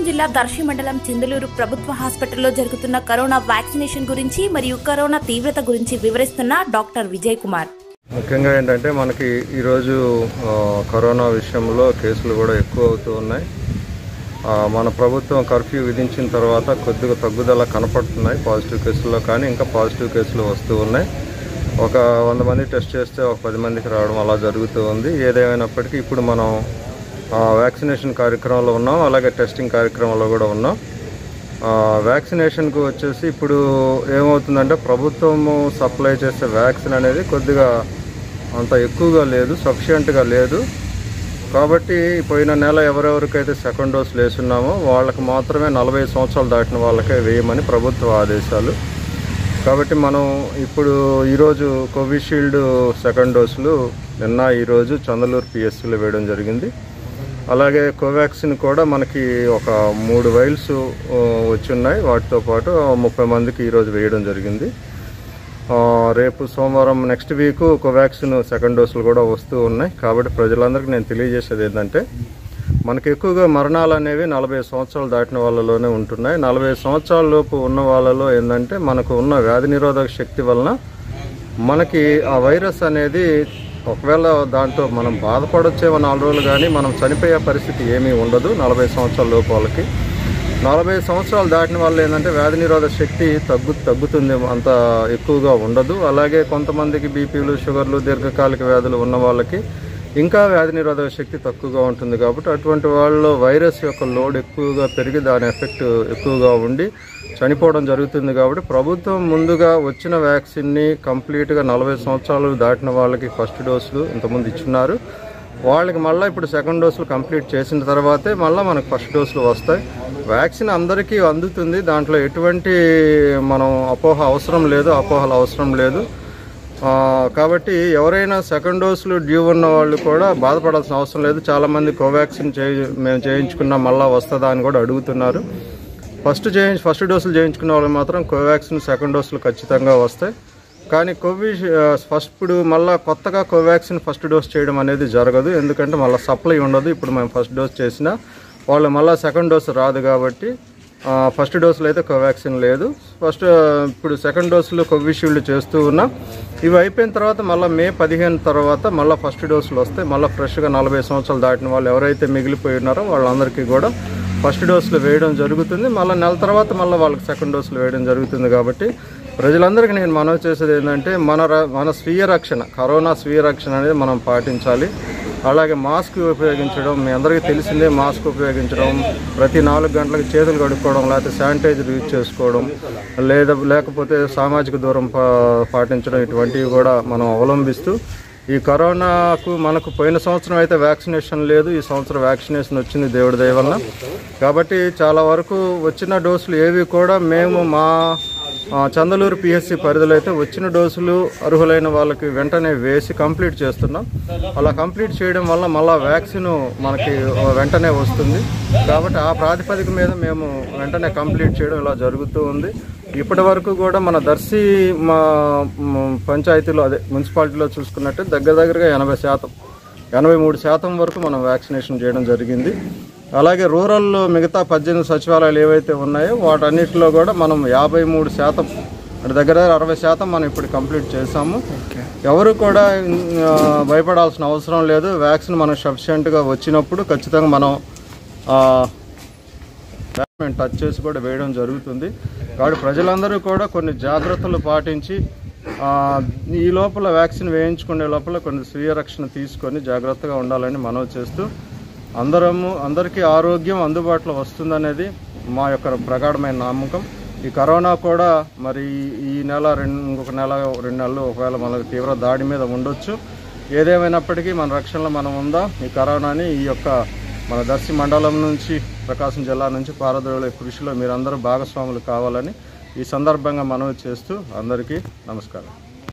జిల్లా దర్శి మండలం చిందలూరు ప్రభుత్వ హాస్పిటల్లో జరుగుతున్న కరోనా వ్యాక్సినేషన్ గురించి మరియు కరోనా తీవ్రత గురించి వివరిస్తున్న డాక్టర్ విజయ్ కుమార్ ముఖ్యంగా ఏంటంటే మనకి ఈరోజు ఆ, కరోనా విషయంలో కేసులు కూడా ఎక్కువ అవుతూ ఉన్నాయి ఆ, మన ప్రభుత్వం కర్ఫ్యూ విధించిన తర్వాత కొద్దిగా తగ్గుదల కనపడుతున్నాయి పాజిటివ్ కేసుల్లో కానీ ఇంకా పాజిటివ్ కేసులు వస్తూ ఉన్నాయి ఒక వంద మంది టెస్ట్ చేస్తే ఒక పది మందికి రావడం అలా జరుగుతూ ఉంది ఏదేమైనప్పటికీ ఇప్పుడు మనం ఆ, వ్యాక్సినేషన్ కార్యక్రమంలో ఉన్నాం అలాగే టెస్టింగ్ కార్యక్రమంలో కూడా ఉన్నాం ఆ, వ్యాక్సినేషన్కు వచ్చేసి ఇప్పుడు ఏమవుతుందంటే ప్రభుత్వము సప్లై చేసే వ్యాక్సిన్ అనేది కొద్దిగా అంత ఎక్కువగా లేదు సఫిషియెంట్గా లేదు కాబట్టి పోయిన నెల ఎవరెవరికైతే సెకండ్ డోస్ వేసున్నామో వాళ్ళకి మాత్రమే నలభై సంవత్సరాలు దాటిన వాళ్ళకే వేయమని ప్రభుత్వ ఆదేశాలు కాబట్టి మనం ఇప్పుడు ఈరోజు కోవిషీల్డ్ సెకండ్ డోసులు నిన్న ఈరోజు చందలూరు పిఎస్సిలో వేయడం జరిగింది అలాగే కోవాక్సిన్ కూడా మనకి ఒక మూడు వైల్స్ ఆ, వచ్చి ఉన్నాయి వాటితో పాటు ముప్పై మందికి ఈరోజు వేయడం జరిగింది ఆ, రేపు సోమవారం నెక్స్ట్ వీక్ కోవాక్సిన్ సెకండ్ డోసులు కూడా వస్తూ ఉన్నాయి కాబట్టి ప్రజలందరికీ నేను తెలియజేసేది ఏంటంటే మనకి ఎక్కువగా మరణాలు అనేవి నలభై సంవత్సరాలు దాటిన వాళ్ళలోనే ఉంటున్నాయి నలభై సంవత్సరాల లోపు ఉన్న వాళ్ళలో ఏంటంటే మనకు ఉన్న వ్యాధి నిరోధక శక్తి వలన మనకి ఆ వైరస్ అనేది ఒకవేళ దాంతో మనం బాధపడొచ్చేమో నాలుగు రోజులు కానీ మనం చనిపోయే పరిస్థితి ఏమీ ఉండదు నలభై సంవత్సరాల లోపు వాళ్ళకి నలభై సంవత్సరాలు దాటిన వాళ్ళు ఏంటంటే వ్యాధి నిరోధక శక్తి తగ్గు తగ్గుతుంది అంత ఎక్కువగా ఉండదు అలాగే కొంతమందికి బీపీలు షుగర్లు దీర్ఘకాలిక వ్యాధులు ఉన్న వాళ్ళకి ఇంకా వ్యాధి నిరోధక శక్తి తక్కువగా ఉంటుంది కాబట్టి అటువంటి వాళ్ళలో వైరస్ యొక్క లోడ్ ఎక్కువగా పెరిగి దాని ఎఫెక్ట్ ఎక్కువగా ఉండి చనిపోవడం జరుగుతుంది కాబట్టి ప్రభుత్వం ముందుగా వచ్చిన వ్యాక్సిన్ని కంప్లీట్గా నలభై సంవత్సరాలు దాటిన వాళ్ళకి ఫస్ట్ డోసులు ఇంతకుముందు ఇచ్చున్నారు వాళ్ళకి మళ్ళీ ఇప్పుడు సెకండ్ డోసులు కంప్లీట్ చేసిన తర్వాతే మళ్ళీ మనకు ఫస్ట్ డోసులు వస్తాయి వ్యాక్సిన్ అందరికీ అందుతుంది దాంట్లో ఎటువంటి మనం అపోహ అవసరం లేదు అపోహలు అవసరం లేదు ఆ, కాబట్టి ఎవరైనా సెకండ్ డోసులు డ్యూ ఉన్న వాళ్ళు కూడా బాధపడాల్సిన అవసరం లేదు చాలామంది కోవాక్సిన్ చేయి మేము చేయించుకున్నాం మళ్ళీ వస్తుందా అని కూడా అడుగుతున్నారు ఫస్ట్ చేయించి ఫస్ట్ డోసులు చేయించుకున్న వాళ్ళు మాత్రం కోవాక్సిన్ సెకండ్ డోసులు ఖచ్చితంగా వస్తాయి కానీ కోవి ఫస్ట్ ఇప్పుడు మళ్ళీ కొత్తగా కోవాక్సిన్ ఫస్ట్ డోస్ చేయడం అనేది జరగదు ఎందుకంటే మళ్ళీ సప్లై ఉండదు ఇప్పుడు మేము ఫస్ట్ డోస్ చేసినా వాళ్ళు మళ్ళీ సెకండ్ డోస్ రాదు కాబట్టి ఆ, ఫస్ట్ డోసులో అయితే కోవాక్సిన్ లేదు ఫస్ట్ ఆ, ఇప్పుడు సెకండ్ డోసులు కోవిషీల్డ్ చేస్తూ ఉన్నాం ఇవి అయిపోయిన తర్వాత మళ్ళీ మే పదిహేను తర్వాత మళ్ళీ ఫస్ట్ డోసులు వస్తాయి మళ్ళీ ఫ్రెష్గా నలభై సంవత్సరాలు దాటిన వాళ్ళు ఎవరైతే మిగిలిపోయి ఉన్నారో వాళ్ళందరికీ కూడా ఫస్ట్ డోసులు వేయడం జరుగుతుంది మళ్ళీ నెల తర్వాత మళ్ళీ వాళ్ళకి సెకండ్ డోసులు వేయడం జరుగుతుంది కాబట్టి ప్రజలందరికీ నేను మనవి చేసేది ఏంటంటే మన ర- మన స్వీయ రక్షణ కరోనా స్వీయ రక్షణ అనేది మనం పాటించాలి అలాగే మాస్క్ ఉపయోగించడం మీ అందరికీ తెలిసిందే మాస్క్ ఉపయోగించడం ప్రతి నాలుగు గంటలకు చేతులు కడుక్కోవడం లేకపోతే శానిటైజర్ యూజ్ చేసుకోవడం లేదా లేకపోతే సామాజిక దూరం పా- పాటించడం ఇటువంటివి కూడా మనం అవలంబిస్తూ ఈ కరోనాకు మనకు పోయిన సంవత్సరం అయితే వ్యాక్సినేషన్ లేదు ఈ సంవత్సరం వ్యాక్సినేషన్ వచ్చింది దేవుడి దయ వలన కాబట్టి చాలా వరకు వచ్చిన డోసులు ఏవి కూడా మేము మా ఆ, చందలూరు పిఎస్సి పరిధిలో అయితే వచ్చిన డోసులు అర్హులైన వాళ్ళకి వెంటనే వేసి కంప్లీట్ చేస్తున్నాం అలా కంప్లీట్ చేయడం వల్ల మళ్ళీ వ్యాక్సిన్ మనకి వెంటనే వస్తుంది కాబట్టి ఆ ప్రాతిపదిక మీద మేము వెంటనే కంప్లీట్ చేయడం ఇలా జరుగుతూ ఉంది ఇప్పటి వరకు కూడా మన దర్శి మా మ, పంచాయతీలో అదే మున్సిపాలిటీలో చూసుకున్నట్టే దగ్గర దగ్గరగా ఎనభై శాతం ఎనభై మూడు శాతం వరకు మనం వ్యాక్సినేషన్ చేయడం జరిగింది అలాగే రూరల్లో మిగతా పద్దెనిమిది సచివాలయాలు ఏవైతే ఉన్నాయో వాటన్నిటిలో కూడా మనం యాభై మూడు శాతం అంటే దగ్గర దగ్గర అరవై శాతం మనం ఇప్పుడు కంప్లీట్ చేసాము ఎవరు కూడా ఆ, భయపడాల్సిన అవసరం లేదు వ్యాక్సిన్ మనకు సఫిషియెంట్గా వచ్చినప్పుడు ఖచ్చితంగా మనం ఆ, మేము టచ్ చేసి కూడా వేయడం జరుగుతుంది కాబట్టి ప్రజలందరూ కూడా కొన్ని జాగ్రత్తలు పాటించి ఆ, ఈ లోపల వ్యాక్సిన్ వేయించుకునే లోపల కొన్ని స్వీయ రక్షణ తీసుకొని జాగ్రత్తగా ఉండాలని మనవి చేస్తూ అందరము అందరికీ ఆరోగ్యం అందుబాటులో వస్తుందనేది మా యొక్క ప్రగాఢమైన నమ్మకం ఈ కరోనా కూడా మరి ఈ నెల రెండు ఇంకొక నెల రెండు నెలలు ఒకవేళ మనకు తీవ్ర దాడి మీద ఉండొచ్చు ఏదేమైనప్పటికీ మన రక్షణలో మనం ఉందాం ఈ కరోనాని ఈ యొక్క మన దర్శి మండలం నుంచి ప్రకాశం జిల్లా నుంచి పారదోళ కృషిలో మీరందరూ భాగస్వాములు కావాలని ఈ సందర్భంగా మనవి చేస్తూ అందరికీ నమస్కారం